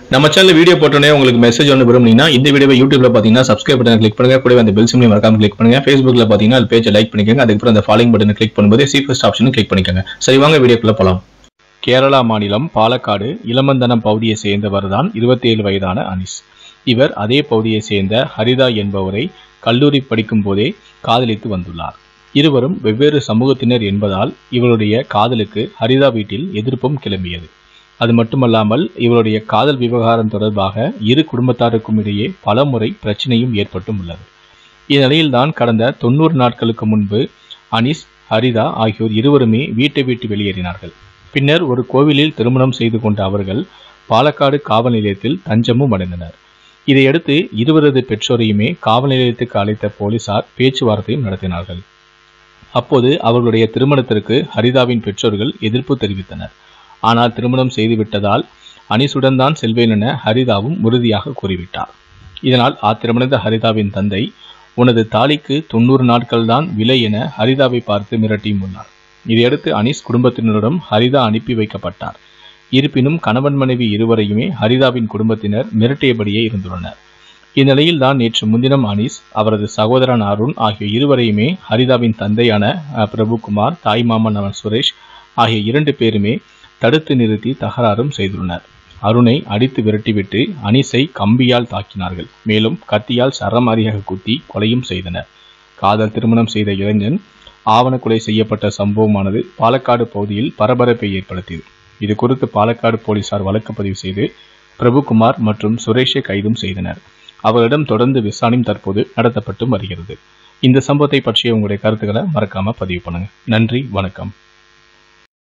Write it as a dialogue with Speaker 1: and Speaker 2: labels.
Speaker 1: நம்ம channel video போட்டோன்னே உங்களுக்கு மெசேஜ் ஒன்று விரும்புனீங்கன்னா இந்த வீடியோவை யூடியூப்ல பார்த்தீங்கன்னா சப்ஸ்கிரைப் பட்டன் கிளிக் பண்ணுங்க கூடவே அந்த பெல் சிம்லையும் மறக்காம கிளிக் பண்ணுங்க ஃபேஸ்புக்ல பார்த்தீங்கன்னா அது பேஜை லைக் பண்ணிக்கோங்க அதுக்கப்புறம் அந்த ஃபாலோயிங் பட்டனை கிளிக் பண்ணும்போது சி ஃபர்ஸ்ட் ஆப்ஷனும் கிளிக் பண்ணிக்கோங்க சரி வாங்க வீடியோக்குள்ள போலாம் கேரளா மாநிலம் பாலக்காடு இளமந்தனம் பகுதியை சேர்ந்தவர் தான் இருபத்தி ஏழு வயதான அனிஸ் இவர் அதே பகுதியை சேர்ந்த ஹரிதா என்பவரை கல்லூரி படிக்கும் போதே காதலித்து வந்துள்ளார் இருவரும் வெவ்வேறு சமூகத்தினர் என்பதால் இவருடைய காதலுக்கு ஹரிதா வீட்டில் எதிர்ப்பும் கிளம்பியது அது மட்டுமல்லாமல் இவருடைய காதல் விவகாரம் தொடர்பாக இரு குடும்பத்தாருக்கும் இடையே பலமுறை பிரச்சனையும் ஏற்பட்டும் உள்ளது இந்நிலையில்தான் கடந்த தொண்ணூறு நாட்களுக்கு முன்பு அனிஸ் ஹரிதா ஆகியோர் இருவருமே வீட்டை விட்டு வெளியேறினார்கள் பின்னர் ஒரு கோவிலில் திருமணம் செய்து கொண்ட அவர்கள் பாலக்காடு காவல் நிலையத்தில் தஞ்சமும் அடைந்தனர் இதையடுத்து இருவரது பெற்றோரையுமே காவல் நிலையத்துக்கு அழைத்த போலீசார் பேச்சுவார்த்தையும் நடத்தினார்கள் அப்போது அவர்களுடைய திருமணத்திற்கு ஹரிதாவின் பெற்றோர்கள் எதிர்ப்பு தெரிவித்தனர் ஆனால் திருமணம் செய்துவிட்டதால் அனிசுடன் தான் செல்வேன் என ஹரிதாவும் உறுதியாக கூறிவிட்டார் இதனால் ஆத்திரமடைந்த ஹரிதாவின் தந்தை உனது தாலிக்கு தொண்ணூறு நாட்கள் தான் விலை என ஹரிதாவை பார்த்து மிரட்டியும் உள்ளார் இதையடுத்து அனீஸ் குடும்பத்தினரிடம் ஹரிதா அனுப்பி வைக்கப்பட்டார் இருப்பினும் கணவன் மனைவி இருவரையுமே ஹரிதாவின் குடும்பத்தினர் மிரட்டியபடியே இருந்துள்ளனர் இந்நிலையில் தான் நேற்று முன்தினம் அனீஸ் அவரது சகோதரன் அருண் ஆகிய இருவரையுமே ஹரிதாவின் தந்தையான அஹ், பிரபுகுமார் தாய்மாமன் அவன் சுரேஷ் ஆகிய இரண்டு பேருமே தடுத்து நிறுத்தி தகராறும் செய்துள்ளனர் அருணை அடித்து விரட்டிவிட்டு அனீஸை கம்பியால் தாக்கினார்கள் மேலும் கத்தியால் சரமாரியாக குத்தி கொலையும் செய்தனர் காதல் திருமணம் செய்த இளைஞன் ஆவணக்கொலை செய்யப்பட்ட சம்பவமானது பாலக்காடு பகுதியில் பரபரப்பை ஏற்படுத்தியது இது குறித்து பாலக்காடு போலீசார் வழக்கு பதிவு செய்து பிரபுகுமார் மற்றும் சுரேஷை கைதும் செய்தனர் அவரிடம் தொடர்ந்து விசாரணையும் தற்போது நடத்தப்பட்டு வருகிறது இந்த சம்பவத்தை பற்றிய உங்களுடைய கருத்துக்களை மறக்காம பதிவு பண்ணுங்க நன்றி வணக்கம்